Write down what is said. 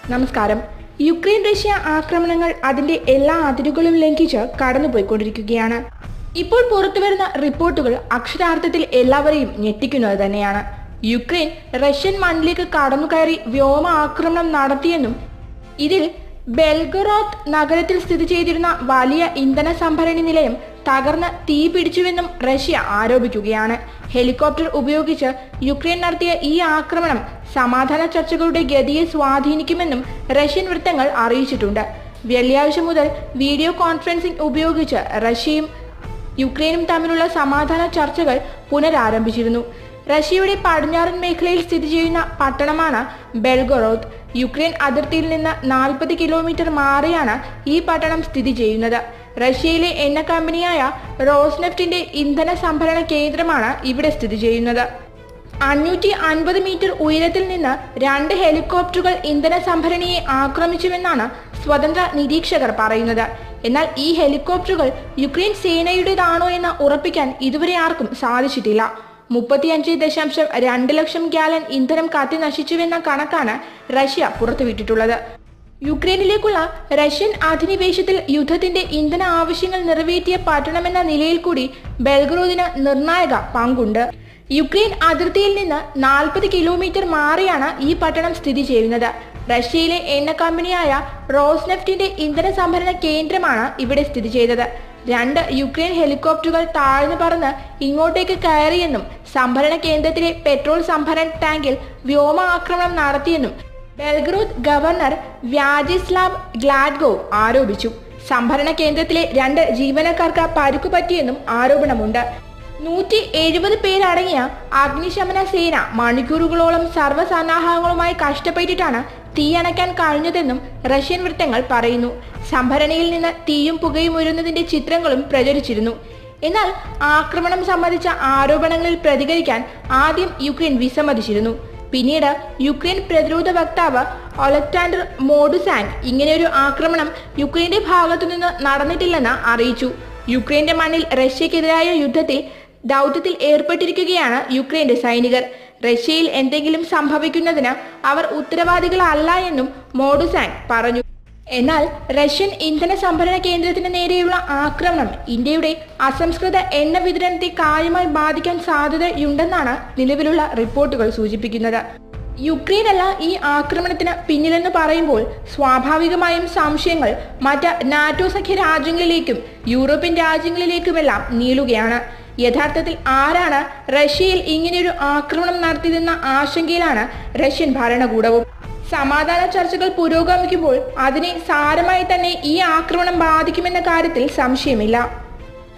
നമസ്കാരം Ukraine Russia ആക്രമണങ്ങൾ അതിന്റെ എല്ലാ അതിരുകളും ലംഘിച്ച് കടന്നുപോയിക്കൊണ്ടിരിക്കുകയാണ് ഇപ്പോൾ പുറത്തുവരുന്ന റിപ്പോർട്ടുകൾ അക്ഷരാർത്ഥത്തിൽ എല്ലാവരെയും ഞെട്ടിക്കുന്നത് തന്നെയാണ് യുക്രൈൻ റഷ്യൻ മണ്ണിലേക്ക് കടന്നുകയറി വ്യോമ ആക്രമണം നടത്തിയെന്നും ഇതിൽ ബെൽഗറോത്ത് നഗരത്തിൽ സ്ഥിതി ചെയ്തിരുന്ന വലിയ ഇന്ധന സംഭരണി നിലയം തകർന്ന് തീ പിടിച്ചുവെന്നും റഷ്യ ആരോപിക്കുകയാണ് ഹെലികോപ്റ്റർ ഉപയോഗിച്ച് യുക്രൈൻ നടത്തിയ ഈ ആക്രമണം സമാധാന ചർച്ചകളുടെ ഗതിയെ സ്വാധീനിക്കുമെന്നും റഷ്യൻ വൃത്തങ്ങൾ അറിയിച്ചിട്ടുണ്ട് വെള്ളിയാഴ്ച മുതൽ വീഡിയോ കോൺഫറൻസിംഗ് ഉപയോഗിച്ച് റഷ്യയും യുക്രൈനും തമ്മിലുള്ള സമാധാന ചർച്ചകൾ പുനരാരംഭിച്ചിരുന്നു റഷ്യയുടെ പടിഞ്ഞാറൻ മേഖലയിൽ സ്ഥിതി ചെയ്യുന്ന പട്ടണമാണ് ബെൽഗൊറോത്ത് യുക്രൈൻ അതിർത്തിയിൽ നിന്ന് നാൽപ്പത് കിലോമീറ്റർ മാറിയാണ് ഈ പട്ടണം സ്ഥിതി ചെയ്യുന്നത് റഷ്യയിലെ എണ്ണ കമ്പനിയായ റോസ്നെഫ്റ്റിന്റെ ഇന്ധന സംഭരണ കേന്ദ്രമാണ് ഇവിടെ സ്ഥിതി ചെയ്യുന്നത് അഞ്ഞൂറ്റി അൻപത് മീറ്റർ ഉയരത്തിൽ നിന്ന് രണ്ട് ഹെലികോപ്റ്ററുകൾ ഇന്ധന സംഭരണിയെ ആക്രമിച്ചുവെന്നാണ് സ്വതന്ത്ര നിരീക്ഷകർ പറയുന്നത് എന്നാൽ ഈ ഹെലികോപ്റ്ററുകൾ യുക്രൈൻ സേനയുടേതാണോ എന്ന് ഉറപ്പിക്കാൻ ഇതുവരെ ആർക്കും സാധിച്ചിട്ടില്ല മുപ്പത്തിയഞ്ച് ദശാംശം രണ്ട് ലക്ഷം ഗാലൻ ഇന്ധനം കത്തി നശിച്ചുവെന്ന കണക്കാണ് റഷ്യ പുറത്തുവിട്ടിട്ടുള്ളത് യുക്രൈനിലേക്കുള്ള റഷ്യൻ അധിനിവേശത്തിൽ യുദ്ധത്തിന്റെ ഇന്ധന ആവശ്യങ്ങൾ നിറവേറ്റിയ പട്ടണമെന്ന നിലയിൽ കൂടി ബെൽഗ്രോദിന് നിർണായക പങ്കുണ്ട് യുക്രൈൻ അതിർത്തിയിൽ നിന്ന് നാൽപ്പത് കിലോമീറ്റർ മാറിയാണ് ഈ പട്ടണം സ്ഥിതി ചെയ്യുന്നത് റഷ്യയിലെ എണ്ണ കമ്പനിയായ റോസ്നെഫ്റ്റിന്റെ ഇന്ധന സംഭരണ കേന്ദ്രമാണ് ഇവിടെ സ്ഥിതി ചെയ്തത് രണ്ട് യുക്രൈൻ ഹെലികോപ്റ്ററുകൾ താഴ്ന്നു പറന്ന് ഇങ്ങോട്ടേക്ക് കയറിയെന്നും സംഭരണ കേന്ദ്രത്തിലെ പെട്രോൾ സംഭരണ ടാങ്കിൽ വ്യോമ ആക്രമണം നടത്തിയെന്നും ബെൽഗ്രോദ് ഗവർണർ വ്യാജിസ്ലാവ് ഗ്ലാഡ്ഗോ ആരോപിച്ചു സംഭരണ കേന്ദ്രത്തിലെ രണ്ട് ജീവനക്കാർക്ക് പരുക്കു പറ്റിയെന്നും ആരോപണമുണ്ട് നൂറ്റി എഴുപത് പേരടങ്ങിയ അഗ്നിശമന സേന മണിക്കൂറുകളോളം സർവ്വസന്നാഹങ്ങളുമായി കഷ്ടപ്പെട്ടിട്ടാണ് തീയണയ്ക്കാൻ കഴിഞ്ഞതെന്നും റഷ്യൻ വൃത്തങ്ങൾ പറയുന്നു സംഭരണിയിൽ നിന്ന് തീയും പുകയും ഉയരുന്നതിന്റെ ചിത്രങ്ങളും പ്രചരിച്ചിരുന്നു എന്നാൽ ആക്രമണം സംബന്ധിച്ച ആരോപണങ്ങളിൽ പ്രതികരിക്കാൻ ആദ്യം യുക്രൈൻ വിസമ്മതിച്ചിരുന്നു പിന്നീട് യുക്രൈൻ പ്രതിരോധ വക്താവ് ഒലക്സാണ്ടർ മോഡുസാൻ ഇങ്ങനെയൊരു ആക്രമണം യുക്രൈന്റെ ഭാഗത്തുനിന്ന് നടന്നിട്ടില്ലെന്ന് അറിയിച്ചു യുക്രൈന്റെ മണ്ണിൽ റഷ്യക്കെതിരായ യുദ്ധത്തിൽ ദൗത്യത്തിൽ ഏർപ്പെട്ടിരിക്കുകയാണ് യുക്രൈന്റെ സൈനികർ റഷ്യയിൽ എന്തെങ്കിലും സംഭവിക്കുന്നതിന് അവർ ഉത്തരവാദികളല്ല എന്നും മോഡുസാൻ പറഞ്ഞു എന്നാൽ റഷ്യൻ ഇന്ധന സംഭരണ കേന്ദ്രത്തിന് നേരെയുള്ള ആക്രമണം ഇന്ത്യയുടെ അസംസ്കൃത എണ്ണ വിതരണത്തെ കാര്യമായി ബാധിക്കാൻ സാധ്യതയുണ്ടെന്നാണ് നിലവിലുള്ള റിപ്പോർട്ടുകൾ സൂചിപ്പിക്കുന്നത് യുക്രൈനല്ല ഈ ആക്രമണത്തിന് പിന്നിലെന്ന് പറയുമ്പോൾ സ്വാഭാവികമായും സംശയങ്ങൾ മറ്റ് നാറ്റോ സഖ്യ രാജ്യങ്ങളിലേക്കും യൂറോപ്യൻ രാജ്യങ്ങളിലേക്കുമെല്ലാം നീളുകയാണ് യഥാർത്ഥത്തിൽ ആരാണ് റഷ്യയിൽ ഇങ്ങനെയൊരു ആക്രമണം നടത്തിയതെന്ന ആശങ്കയിലാണ് റഷ്യൻ ഭരണകൂടവും സമാധാന ചർച്ചകൾ പുരോഗമിക്കുമ്പോൾ അതിനെ സാരമായി തന്നെ ഈ ആക്രമണം ബാധിക്കുമെന്ന കാര്യത്തിൽ സംശയമില്ല